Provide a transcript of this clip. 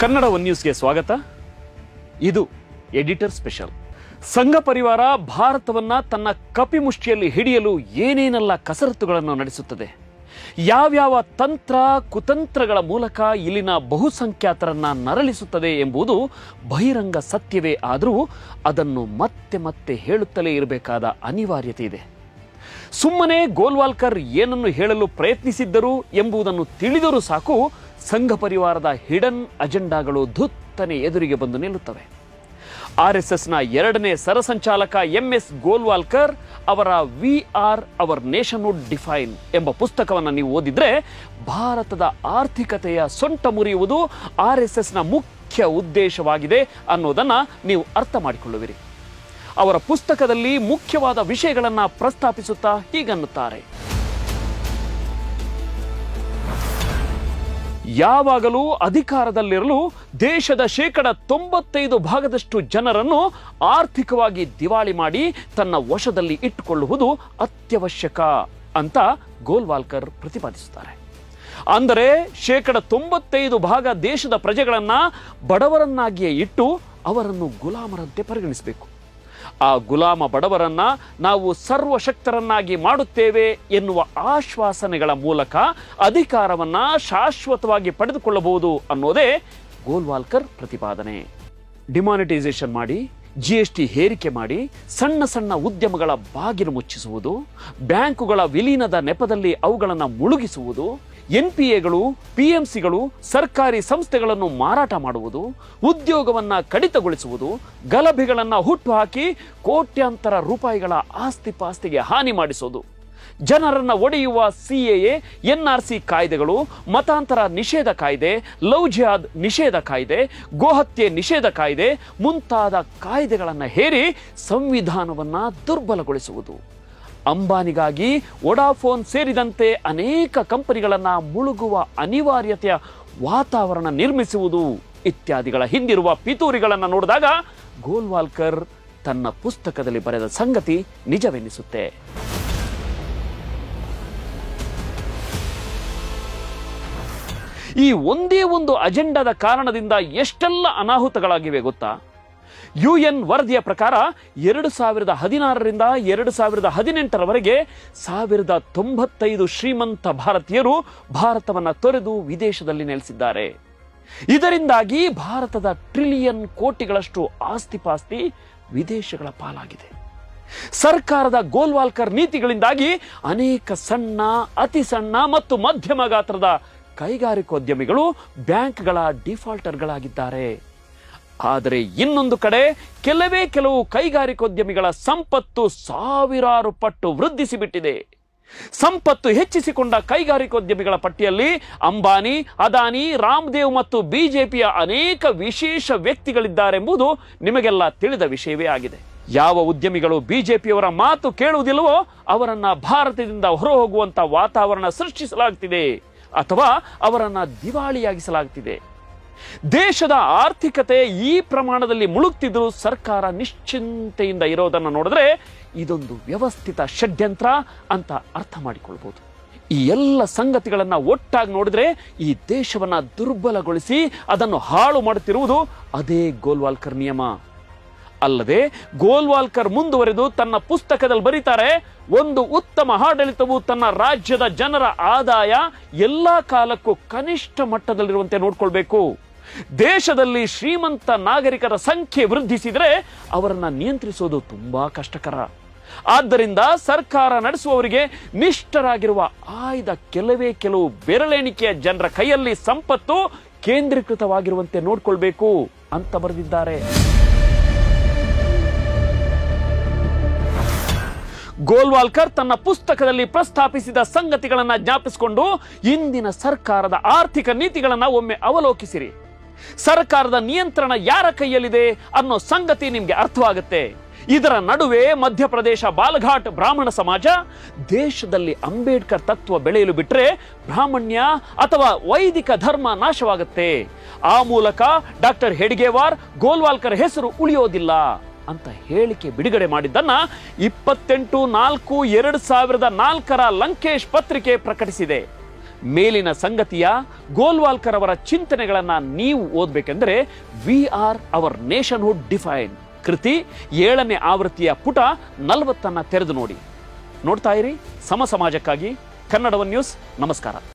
Kannada one ನ್ಯೂಸ್ಗೆ ಸ್ವಾಗತ ಇದು ಎಡಿಟರ್ ಸ್ಪೆಷಲ್ ಸಂಘ ಪರಿವಾರ ಭಾರತವನ್ನ ತನ್ನ ಕಪಿಮುಷ್ಟಿಯಲ್ಲಿ ಹಿಡಿಯಲು ಏನೇನೆಲ್ಲ ಕಸರತ್ತುಗಳನ್ನು ನಡೆಸುತ್ತದೆ ಯಾವ್ಯಾವ ತಂತ್ರ ಕುತಂತ್ರಗಳ ಮೂಲಕ ಇಲ್ಲಿನ ಬಹುಸಂಖ್ಯಾತರನ್ನ ನರಳಿಸುತ್ತದೆ ಎಂಬುದು ಬಹಿರಂಗ ಸತ್ಯವೇ ಆದರೂ ಅದನ್ನು ಮತ್ತೆ ಮತ್ತೆ ಹೇಳುತ್ತಲೇ ಇರಬೇಕಾದ ಅನಿವಾರ್ಯತೆ ಇದೆ ಸುಮ್ಮನೆ ಗೋಲ್ವಾಲ್ಕರ್ ಏನನ್ನು ಹೇಳಲು ಪ್ರಯತ್ನಿಸಿದ್ದರು ಎಂಬುದನ್ನು ತಿಳಿದರೂ ಸಾಕು ಸಂಘ ಪರಿವಾರದ ಹಿಡನ್ ಅಜೆಂಡಾಗಳು ಧುತ್ತನೆ ಎದುರಿಗೆ ಬಂದು ನಿಲ್ಲುತ್ತವೆ ಆರ್ ಎಸ್ ಎಸ್ನ ಎರಡನೇ ಸರಸಂಚಾಲಕ ಎಂ ಎಸ್ ಗೋಲ್ವಾಲ್ಕರ್ ಅವರ we or our nationhood define ಎಂಬ ಪುಸ್ತಕವನ್ನು ನೀವು ಓದಿದ್ರೆ ಭಾರತದ ಆರ್ಥಿಕತೆಯ ಸೊಂಟ ಮುರಿಯುವುದು ಆರ್ ಎಸ್ ಎಸ್ನ ಮುಖ್ಯ ಉದ್ದೇಶವಾಗಿದೆ ಅನ್ನೋದನ್ನ ನೀವು ಅರ್ಥ ಮಾಡಿಕೊಳ್ಳುವಿರಿ ಅವರ ಪುಸ್ತಕದಲ್ಲಿ ಮುಖ್ಯವಾದ ವಿಷಯಗಳನ್ನ ಪ್ರಸ್ತಾಪಿಸುತ್ತಾ ಹೀಗನ್ನುತ್ತಾರೆ ಯಾವಾಗಲೂ ಅಧಿಕಾರದಲ್ಲಿರಲು ದೇಶದ ಶೇಕಡ ತೊಂಬತ್ತೈದು ಭಾಗದಷ್ಟು ಜನರನ್ನು ಆರ್ಥಿಕವಾಗಿ ದಿವಾಳಿ ಮಾಡಿ ತನ್ನ ವಶದಲ್ಲಿ ಇಟ್ಟುಕೊಳ್ಳುವುದು ಅತ್ಯವಶ್ಯಕ ಅಂತ ಗೋಲ್ವಾಲ್ಕರ್ ಪ್ರತಿಪಾದಿಸುತ್ತಾರೆ ಅಂದರೆ ಶೇಕಡ ತೊಂಬತ್ತೈದು ಭಾಗ ದೇಶದ ಪ್ರಜೆಗಳನ್ನ ಬಡವರನ್ನಾಗಿಯೇ ಇಟ್ಟು ಅವರನ್ನು ಗುಲಾಮರಂತೆ ಪರಿಗಣಿಸಬೇಕು ಆ ಗುಲಾಮ ಬಡವರನ್ನ ನಾವು ಸರ್ವಶಕ್ತರನ್ನಾಗಿ ಮಾಡುತ್ತೇವೆ ಎನ್ನುವ ಆಶ್ವಾಸನೆಗಳ ಮೂಲಕ ಅಧಿಕಾರವನ್ನ ಶಾಶ್ವತವಾಗಿ ಪಡೆದುಕೊಳ್ಳಬಹುದು ಅನ್ನೋದೇ ಗೋಲ್ವಾಲ್ಕರ್ ಪ್ರತಿಪಾದನೆ ಡಿಮಾನಿಟೈಸೇಷನ್ ಮಾಡಿ ಜಿ ಎಸ್ ಟಿ ಹೇರಿಕೆ ಮಾಡಿ ಸಣ್ಣ ಸಣ್ಣ ಉದ್ಯಮಗಳ ಬಾಗಿಲು ಮುಚ್ಚಿಸುವುದು ಬ್ಯಾಂಕುಗಳ ವಿಲೀನದ ನೆಪದಲ್ಲಿ ಅವುಗಳನ್ನು ಮುಳುಗಿಸುವುದು ಎನ್ ಪಿ ಎಗಳು ಪಿ ಎಂ ಸಿಗಳು ಸರ್ಕಾರಿ ಸಂಸ್ಥೆಗಳನ್ನು ಮಾರಾಟ ಮಾಡುವುದು ಉದ್ಯೋಗವನ್ನ ಕಡಿತಗೊಳಿಸುವುದು ಗಲಭೆಗಳನ್ನು ಹುಟ್ಟುಹಾಕಿ ಕೋಟ್ಯಾಂತರ ರೂಪಾಯಿಗಳ ಆಸ್ತಿ ಪಾಸ್ತಿಗೆ ಹಾನಿ ಮಾಡಿಸೋದು ಜನರನ್ನ ಒಡೆಯುವ ಸಿಎಎ ಎನ್ಆರ್ಸಿ ಕಾಯ್ದೆಗಳು ಮತಾಂತರ ನಿಷೇಧ ಕಾಯ್ದೆ ಲವ್ ಜಿಹಾದ್ ನಿಷೇಧ ಕಾಯ್ದೆ ಗೋಹತ್ಯೆ ನಿಷೇಧ ಕಾಯ್ದೆ ಮುಂತಾದ ಕಾಯ್ದೆಗಳನ್ನು ಹೇರಿ ಸಂವಿಧಾನವನ್ನ ದುರ್ಬಲಗೊಳಿಸುವುದು ಅಂಬಾನಿಗಾಗಿ ವೊಡಾಫೋನ್ ಸೇರಿದಂತೆ ಅನೇಕ ಕಂಪನಿಗಳನ್ನ ಮುಳುಗುವ ಅನಿವಾರ್ಯತೆಯ ವಾತಾವರಣ ನಿರ್ಮಿಸುವುದು ಇತ್ಯಾದಿಗಳ ಹಿಂದಿರುವ ಪಿತೂರಿಗಳನ್ನು ನೋಡಿದಾಗ ಗೋಲ್ವಾಲ್ಕರ್ ತನ್ನ ಪುಸ್ತಕದಲ್ಲಿ ಬರೆದ ಸಂಗತಿ ನಿಜವೆನ್ನಿಸುತ್ತೆ ಈ ಒಂದೇ ಒಂದು ಅಜೆಂಡಾದ ಕಾರಣದಿಂದ ಎಷ್ಟೆಲ್ಲ ಅನಾಹುತಗಳಾಗಿವೆ ಗೊತ್ತಾ ಯುಎನ್ ವರದಿಯ ಪ್ರಕಾರ ಎರಡು ಸಾವಿರದ ಹದಿನಾರರಿಂದ ಎರಡು ಸಾವಿರದ ಹದಿನೆಂಟರವರೆಗೆ ಸಾವಿರದ ತೊಂಬತ್ತೈದು ಶ್ರೀಮಂತ ಭಾರತೀಯರು ಭಾರತವನ್ನ ತೊರೆದು ವಿದೇಶದಲ್ಲಿ ನೆಲೆಸಿದ್ದಾರೆ ಇದರಿಂದಾಗಿ ಭಾರತದ ಟ್ರಿಲಿಯನ್ ಕೋಟಿಗಳಷ್ಟು ಆಸ್ತಿಪಾಸ್ತಿ ವಿದೇಶಗಳ ಪಾಲಾಗಿದೆ ಸರ್ಕಾರದ ಗೋಲ್ವಾಲ್ಕರ್ ನೀತಿಗಳಿಂದಾಗಿ ಅನೇಕ ಸಣ್ಣ ಅತಿ ಸಣ್ಣ ಮತ್ತು ಮಧ್ಯಮ ಗಾತ್ರದ ಕೈಗಾರಿಕೋದ್ಯಮಿಗಳು ಬ್ಯಾಂಕ್ಗಳ ಡಿಫಾಲ್ಟರ್ಗಳಾಗಿದ್ದಾರೆ ಆದರೆ ಇನ್ನೊಂದು ಕಡೆ ಕೆಲವೇ ಕೆಲವು ಕೈಗಾರಿಕೋದ್ಯಮಿಗಳ ಸಂಪತ್ತು ಸಾವಿರಾರು ಪಟ್ಟು ವೃದ್ಧಿಸಿಬಿಟ್ಟಿದೆ ಸಂಪತ್ತು ಹೆಚ್ಚಿಸಿಕೊಂಡ ಕೈಗಾರಿಕೋದ್ಯಮಿಗಳ ಪಟ್ಟಿಯಲ್ಲಿ ಅಂಬಾನಿ ಅದಾನಿ ರಾಮದೇವ್ ಮತ್ತು ಬಿಜೆಪಿಯ ಅನೇಕ ವಿಶೇಷ ವ್ಯಕ್ತಿಗಳಿದ್ದಾರೆಂಬುದು ನಿಮಗೆಲ್ಲ ತಿಳಿದ ವಿಷಯವೇ ಆಗಿದೆ ಯಾವ ಉದ್ಯಮಿಗಳು ಬಿಜೆಪಿಯವರ ಮಾತು ಕೇಳುವುದಿಲ್ಲವೋ ಅವರನ್ನ ಭಾರತದಿಂದ ಹೊರಹೋಗುವಂತ ವಾತಾವರಣ ಸೃಷ್ಟಿಸಲಾಗ್ತಿದೆ ಅಥವಾ ಅವರನ್ನ ದಿವಾಳಿಯಾಗಿಸಲಾಗ್ತಿದೆ ದೇಶದ ಆರ್ಥಿಕತೆ ಈ ಪ್ರಮಾಣದಲ್ಲಿ ಮುಳುಗ್ತಿದ್ರು ಸರ್ಕಾರ ನಿಶ್ಚಿಂತೆಯಿಂದ ಇರೋದನ್ನು ನೋಡಿದ್ರೆ ಇದೊಂದು ವ್ಯವಸ್ಥಿತ ಷಡ್ಯಂತ್ರ ಅಂತ ಅರ್ಥ ಮಾಡಿಕೊಳ್ಬಹುದು ಈ ಎಲ್ಲ ಸಂಗತಿಗಳನ್ನ ಒಟ್ಟಾಗಿ ನೋಡಿದ್ರೆ ಈ ದೇಶವನ್ನ ದುರ್ಬಲಗೊಳಿಸಿ ಅದನ್ನು ಹಾಳು ಮಾಡುತ್ತಿರುವುದು ಅದೇ ಗೋಲ್ವಾಲ್ಕರ್ ನಿಯಮ ಅಲ್ಲದೆ ಗೋಲ್ವಾಲ್ಕರ್ ಮುಂದುವರೆದು ತನ್ನ ಪುಸ್ತಕದಲ್ಲಿ ಬರೀತಾರೆ ಒಂದು ಉತ್ತಮ ಆಡಳಿತವು ತನ್ನ ರಾಜ್ಯದ ಜನರ ಆದಾಯ ಎಲ್ಲಾ ಕಾಲಕ್ಕೂ ಕನಿಷ್ಠ ಮಟ್ಟದಲ್ಲಿರುವಂತೆ ನೋಡ್ಕೊಳ್ಬೇಕು ದೇಶದಲ್ಲಿ ಶ್ರೀಮಂತ ನಾಗರಿಕರ ಸಂಖ್ಯೆ ವೃದ್ಧಿಸಿದರೆ ಅವರನ್ನ ನಿಯಂತ್ರಿಸೋದು ತುಂಬಾ ಕಷ್ಟಕರ ಆದ್ದರಿಂದ ಸರ್ಕಾರ ನಡೆಸುವವರಿಗೆ ನಿಷ್ಠರಾಗಿರುವ ಆಯ್ದ ಕೆಲವೇ ಕೆಲವು ಬೆರಳೆಣಿಕೆಯ ಜನರ ಕೈಯಲ್ಲಿ ಸಂಪತ್ತು ಕೇಂದ್ರೀಕೃತವಾಗಿರುವಂತೆ ನೋಡ್ಕೊಳ್ಬೇಕು ಅಂತ ಬರೆದಿದ್ದಾರೆ ಗೋಲ್ವಾಲ್ಕರ್ ತನ್ನ ಪುಸ್ತಕದಲ್ಲಿ ಪ್ರಸ್ತಾಪಿಸಿದ ಸಂಗತಿಗಳನ್ನ ಜ್ಞಾಪಿಸಿಕೊಂಡು ಇಂದಿನ ಸರ್ಕಾರದ ಆರ್ಥಿಕ ನೀತಿಗಳನ್ನ ಒಮ್ಮೆ ಅವಲೋಕಿಸಿರಿ ಸರ್ಕಾರದ ನಿಯಂತ್ರಣ ಯಾರ ಕೈಯಲ್ಲಿದೆ ಅನ್ನೋ ಸಂಗತಿ ನಿಮ್ಗೆ ಅರ್ಥವಾಗುತ್ತೆ ಇದರ ನಡುವೆ ಮಧ್ಯಪ್ರದೇಶ ಬಾಲಘಾಟ್ ಬ್ರಾಹ್ಮಣ ಸಮಾಜ ದೇಶದಲ್ಲಿ ಅಂಬೇಡ್ಕರ್ ತತ್ವ ಬೆಳೆಯಲು ಬಿಟ್ರೆ ಬ್ರಾಹ್ಮಣ್ಯ ಅಥವಾ ವೈದಿಕ ಧರ್ಮ ನಾಶವಾಗುತ್ತೆ ಆ ಮೂಲಕ ಡಾಕ್ಟರ್ ಹೆಡ್ಗೇವಾರ್ ಗೋಲ್ವಾಲ್ಕರ್ ಹೆಸರು ಉಳಿಯೋದಿಲ್ಲ ಅಂತ ಹೇಳಿಕೆ ಬಿಡುಗಡೆ ಮಾಡಿದ್ದನ್ನ ಇಪ್ಪತ್ತೆಂಟು ನಾಲ್ಕು ಎರಡು ಸಾವಿರದ ನಾಲ್ಕರ ಲಂಕೇಶ್ ಪತ್ರಿಕೆ ಪ್ರಕಟಿಸಿದೆ ಮೇಲಿನ ಸಂಗತಿಯ ಗೋಲ್ವಾಲ್ಕರ್ ಅವರ ಚಿಂತನೆಗಳನ್ನ ನೀವು ಓದಬೇಕೆಂದರೆ we or our nationhood define ಕೃತಿ ಏಳನೇ ಆವೃತ್ತಿಯ ಪುಟ ನಲವತ್ತನ್ನ ತೆರೆದು ನೋಡಿ ನೋಡ್ತಾ ಇರಿ ಸಮ ಸಮಾಜಕ್ಕಾಗಿ ಕನ್ನಡವ ನ್ಯೂಸ್ ನಮಸ್ಕಾರ